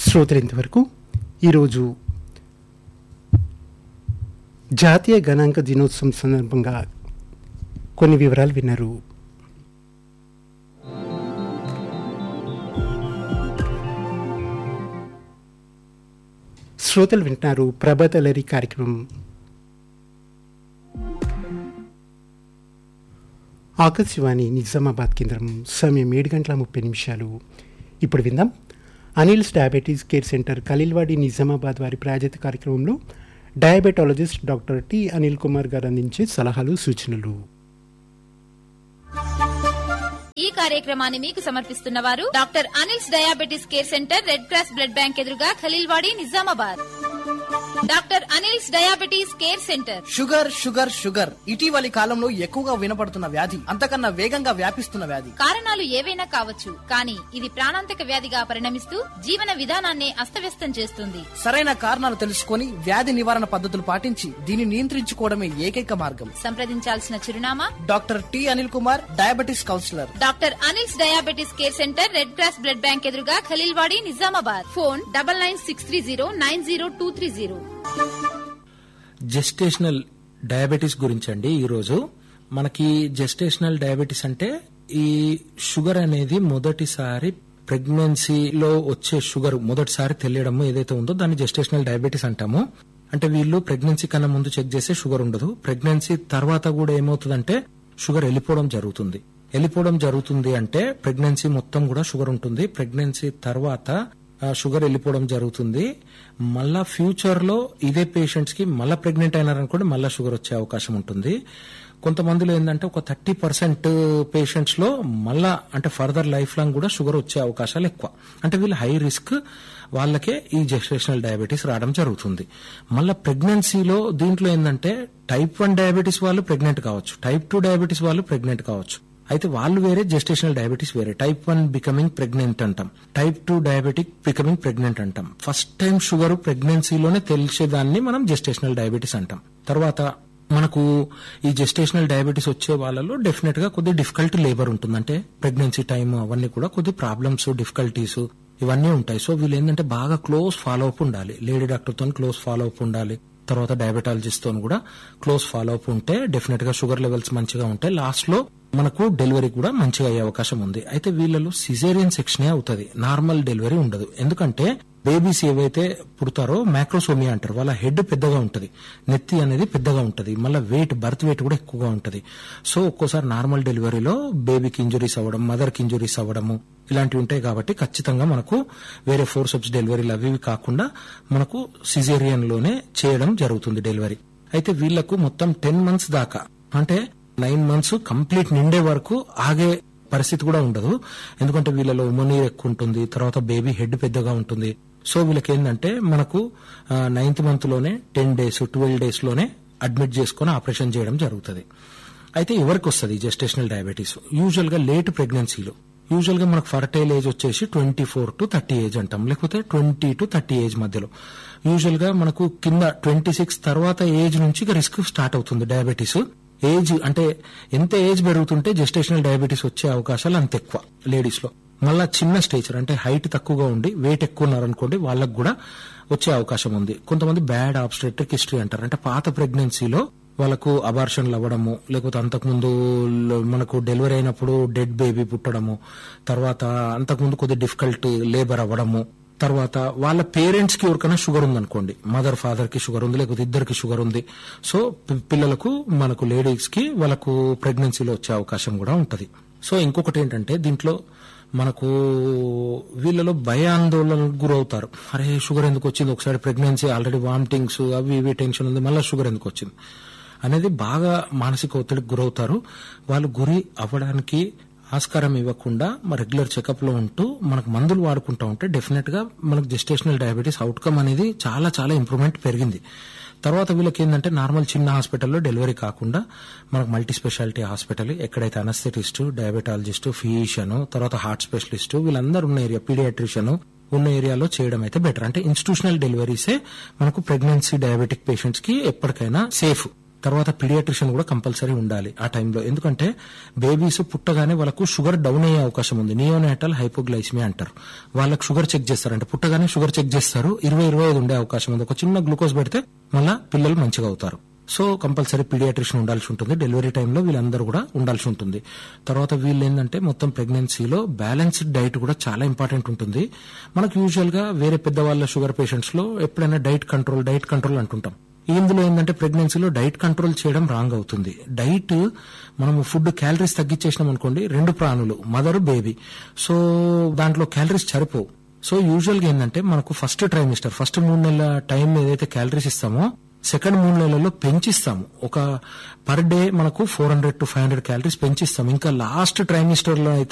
శ్రోతలు ఇంతవరకు ఈరోజు జాతీయ గణాంక దినోత్సవం సందర్భంగా కొన్ని వివరాలు విన్నారు శ్రోతలు వింటున్నారు ప్రభతలరి కార్యక్రమం ఆకాశవాణి నిజామాబాద్ కేంద్రం సమయం ఏడు గంటల ముప్పై నిమిషాలు ఇప్పుడు విందాం Anil's diabetes care centre Khaleelwadi Nizamabad వారి ప్రాజెక్ట్ కార్యక్రమంలో diabetologist doctor T Anil Kumar garu అందించే సలహాలు సూచనలు ఈ కార్యక్రమాన్ని మీకు సమర్పిస్తున్న వారు doctor Anil's diabetes care centre red cross blood bank ఎదురుగా Khaleelwadi Nizamabad doctor Anil's diabetes care centre sugar sugar sugar ఇటీవలి కాలంలో ఎక్కువగా వినపడుతున్న వ్యాధి అంతకన్నా వేగంగా వ్యాపిస్తున్న వ్యాధి కారణాలు ఏవైనా కావచ్చు కానీ ఇది ప్రాణాంతక వ్యాధిగా పరిణమిస్తూ జీవన విధానాన్ని అస్తవ్యస్తం చేస్తుంది సరైన కారణాలు తెలుసుకొని వ్యాధి నివారణ పద్ధతులు పాటించి దీన్ని నియంత్రించుకోవడమే ఏకైక మార్గం సంప్రదించాల్సిన చిరునామా doctor T Anil Kumar diabetes counsellor doctor Anil's diabetes care centre red cross blood bank ఎదురుగా Khaleelwadi Nizamabad phone double nine six three zero nine zero two three zero gestational diabetes గురించి అండి ఈరోజు మనకి జెస్టేషనల్ డయాబెటీస్ అంటే ఈ షుగర్ అనేది మొదటిసారి ప్రెగ్నెన్సీలో వచ్చే షుగర్ మొదటిసారి తెలియడం ఏదైతే ఉందో దాన్ని జెస్టేషనల్ డయాబెటీస్ అంటాము అంటే వీళ్ళు ప్రెగ్నెన్సీ కన్నా ముందు చెక్ చేస్తే షుగర్ ఉండదు ప్రెగ్నెన్సీ తర్వాత కూడా ఏమవుతుందంటే షుగర్ వెళ్ళిపోవడం జరుగుతుంది వెళ్ళిపోవడం జరుగుతుంది అంటే ప్రెగ్నెన్సీ మొత్తం కూడా షుగర్ ఉంటుంది ప్రెగ్నెన్సీ తర్వాత ఆ, షుగర్ వెళ్ళిపోవడం జరుగుతుంది మళ్ళా ఫ్యూచర్ లో ఇదే పేషెంట్స్ కి మళ్ళా ప్రెగ్నెంట్ అయినారనుకోండి మళ్ళా షుగర్ వచ్చే అవకాశం ఉంటుంది కొంతమందిలో ఏంటంటే ఒక థర్టీ పర్సెంట్ పేషెంట్స్ లో మళ్ళా అంటే ఫర్దర్ లైఫ్ లాంగ్ కూడా షుగర్ వచ్చే అవకాశాలు ఎక్కువ అంటే వీళ్ళు హై రిస్క్ వాళ్ళకే ఈ జెస్టేషనల్ డయాబెటీస్ రావడం జరుగుతుంది మళ్ళీ ప్రెగ్నెన్సీలో దీంట్లో ఏంటంటే టైప్ వన్ డయాబెటీస్ వాళ్ళు ప్రెగ్నెంట్ కావచ్చు టైప్ టూ డయాబెటీస్ వాళ్ళు ప్రెగ్నెంట్ కావచ్చు అయితే వాళ్ళు వేరే జెస్టేషనల్ డయాబెటీస్ వేరే టైప్ వన్ బికమింగ్ ప్రెగ్నెంట్ అంటాం type two diabetic becoming pregnant అంటాం ఫస్ట్ టైం షుగర్ ప్రెగ్నెన్సీలోనే తెలిసేదాన్ని మనం జెస్టేషనల్ డయాబెటీస్ అంటాం తర్వాత మనకు ఈ జెస్టేషనల్ డయాబెటీస్ వచ్చే వాళ్ళలో డెఫినెట్ గా కొద్ది డిఫికల్ట్ లేబర్ ఉంటుంది అంటే ప్రెగ్నెన్సీ టైం అవన్నీ కూడా కొద్ది ప్రాబ్లమ్స్ డిఫికల్టీస్ ఇవన్నీ ఉంటాయి సో వీళ్ళు ఏంటంటే బాగా క్లోజ్ ఫాలో అప్ ఉండాలి లేడీ డాక్టర్ తో క్లోజ్ ఫాలో అప్ ఉండాలి తర్వాత డయాబెటాలజిస్ట్ తో కూడా క్లోజ్ ఫాలో అప్ ఉంటే డెఫినెట్ గా షుగర్ లెవెల్స్ మంచిగా ఉంటాయి లాస్ట్ లో మనకు డెలివరీ కూడా మంచిగా అయ్యే అవకాశం ఉంది అయితే వీళ్ళలో సిజేరియన్ సెక్షనే అవుతుంది నార్మల్ డెలివరీ ఉండదు ఎందుకంటే బేబీస్ ఏవైతే పుడతారో మ్యాక్రోసోమియా అంటారు వాళ్ళ హెడ్ పెద్దగా ఉంటది నెత్తి అనేది పెద్దగా ఉంటది మళ్ళీ వెయిట్ బర్త్ వెయిట్ కూడా ఎక్కువగా ఉంటది సో ఒక్కోసారి నార్మల్ డెలివరీలో బేబీకి ఇంజురీస్ అవ్వడం మదర్ కి ఇంజురీస్ అవ్వడము ఇలాంటివి ఉంటాయి కాబట్టి ఖచ్చితంగా మనకు వేరే ఫోర్సెప్స్ డెలివరీలు అవి ఇవి కాకుండా మనకు సిజేరియన్ లోనే చేయడం జరుగుతుంది డెలివరీ అయితే వీళ్లకు మొత్తం టెన్ మంత్స్ దాకా అంటే నైన్ మంత్స్ కంప్లీట్ నిండే వరకు ఆగే పరిస్థితి కూడా ఉండదు ఎందుకంటే వీళ్ళలో ఉమనీర్ ఎక్కువ ఉంటుంది తర్వాత బేబీ హెడ్ పెద్దగా ఉంటుంది సో వీళ్ళకి ఏంటంటే మనకు నైన్త్ మంత్ లోనే టెన్ డేస్ ట్వెల్వ్ డేస్ లోనే అడ్మిట్ చేసుకుని ఆపరేషన్ చేయడం జరుగుతుంది అయితే ఎవరికి వస్తుంది జెస్టేషనల్ డయాబెటీస్ యూజువల్ గా లేట్ ప్రెగ్నెన్సీలో యూజువల్ గా మనకు ఫర్టైల్ ఏజ్ వచ్చేసి twenty four to thirty age అంటాం లేకపోతే ట్వంటీ టు థర్టీ ఏజ్ మధ్యలో యూజువల్ గా మనకు కింద ట్వంటీ సిక్స్ తర్వాత ఏజ్ నుంచి రిస్క్ స్టార్ట్ అవుతుంది డయాబెటీస్ ఏజ్ అంటే ఎంత ఏజ్ పెరుగుతుంటే జెస్టేషనల్ డయాబెటీస్ వచ్చే అవకాశాలు అంత ఎక్కువ లేడీస్ లో మళ్ళా చిన్న స్టేచర్ అంటే హైట్ తక్కువగా ఉండి వెయిట్ ఎక్కువ ఉన్నారనుకోండి వాళ్ళకు కూడా వచ్చే అవకాశం ఉంది కొంతమంది బ్యాడ్ ఆబ్స్ట్రెటిక్ హిస్టరీ అంటారు అంటే పాత ప్రెగ్నెన్సీలో వాళ్ళకు అబార్షన్లు అవ్వడము లేకపోతే అంతకుముందు ల- మనకు డెలివరీ అయినప్పుడు డెడ్ బేబీ పుట్టడము తర్వాత అంతకుముందు కొద్ది డిఫికల్ట్ లేబర్ అవ్వడము తర్వాత వాళ్ళ పేరెంట్స్ కి ఎవరికైనా షుగర్ ఉందనుకోండి మదర్ ఫాదర్ కి షుగర్ ఉంది లేకపోతే ఇద్దరికి షుగర్ ఉంది సో పి- పిల్లలకు మనకు లేడీస్ కి వాళ్ళకు ప్రెగ్నెన్సీలో వచ్చే అవకాశం కూడా ఉంటది సో ఇంకొకటి ఏంటంటే దీంట్లో మనకు వీళ్ళలో భయాందోళనకు గురవుతారు అరే షుగర్ ఎందుకు వచ్చింది ఒకసారి ప్రెగ్నెన్సీ ఆల్రెడీ వామిటింగ్స్ అవి ఇవి టెన్షన్ ఉంది మళ్ళీ షుగర్ ఎందుకు వచ్చింది అనేది బాగా మానసిక ఒత్తిడికి గురవుతారు వాళ్ళు గురి అవ్వడానికి ఆస్కారం ఇవ్వకుండా రెగ్యులర్ చెకప్ లో ఉంటూ మనకు మందులు వాడుకుంటా ఉంటే డెఫినెట్ గా మనకు జెస్టేషనల్ డయాబెటీస్ అవుట్కమ్ అనేది చాలా చాలా ఇంప్రూవ్మెంట్ పెరిగింది తర్వాత వీళ్ళకి ఏంటంటే నార్మల్ చిన్న హాస్పిటల్లో డెలివరీ కాకుండా మనకు మల్టీ స్పెషాలిటీ హాస్పిటల్ ఎక్కడైతే అనస్థెటిస్ట్ డయాబెటాలజిస్ట్ ఫిజిషియన్ తర్వాత హార్ట్ స్పెషలిస్ట్ వీళ్ళందరూ ఉన్న ఏరియా పీడియాట్రిషియన్ ఉన్న ఏరియాలో చేయడం అయితే బెటర్ అంటే ఇన్స్టిట్యూషనల్ డెలివరీసే మనకు ప్రెగ్నెన్సీ డయాబెటిక్ పేషెంట్స్ కి ఎప్పటికైనా సేఫ్ తర్వాత పీడియాట్రిషియన్ కూడా కంపల్సరీ ఉండాలి ఆ టైంలో ఎందుకంటే బేబీస్ పుట్టగానే వాళ్ళకు షుగర్ డౌన్ అయ్యే అవకాశం ఉంది నియోనాటల్ హైపోగ్లైసిమియా అంటారు వాళ్ళకి షుగర్ చెక్ చేస్తారు అంటే పుట్టగానే షుగర్ చెక్ చేస్తారు ఇరవై ఇరవై ఐదు ఉండే అవకాశం ఉంది ఒక చిన్న గ్లూకోజ్ పెడితే మళ్ళా పిల్లలు మంచిగా అవుతారు సో కంపల్సరీ పీడియాట్రిషియన్ ఉండాల్సి ఉంటుంది డెలివరీ టైంలో వీళ్ళందరూ కూడా ఉండాల్సి ఉంటుంది తర్వాత వీళ్ళు ఏంటంటే మొత్తం ప్రెగ్నెన్సీలో బ్యాలెన్స్డ్ డైట్ కూడా చాలా ఇంపార్టెంట్ ఉంటుంది మనకు యూజువల్ గా వేరే పెద్దవాళ్ళ షుగర్ పేషెంట్స్ లో ఎప్పుడైనా డైట్ కంట్రోల్ డైట్ కంట్రోల్ అంటుంటాం ఇందులో ఏంటంటే ప్రెగ్నెన్సీలో డైట్ కంట్రోల్ చేయడం రాంగ్ అవుతుంది డైట్ మనము ఫుడ్ క్యాలరీస్ తగ్గించేసినాం అనుకోండి రెండు ప్రాణులు మదర్ బేబీ సో దాంట్లో క్యాలరీస్ సరిపోవు సో యూజువల్ గా ఏంటంటే మనకు ఫస్ట్ ట్రైమిస్టర్ ఫస్ట్ మూడు నెలల టైం ఏదైతే క్యాలరీస్ ఇస్తామో సెకండ్ మూడు నెలల్లో పెంచిస్తాము ఒక పర్ డే మనకు four hundred to five hundred calories పెంచిస్తాం ఇంకా లాస్ట్ ట్రైమిస్టర్ లో అయితే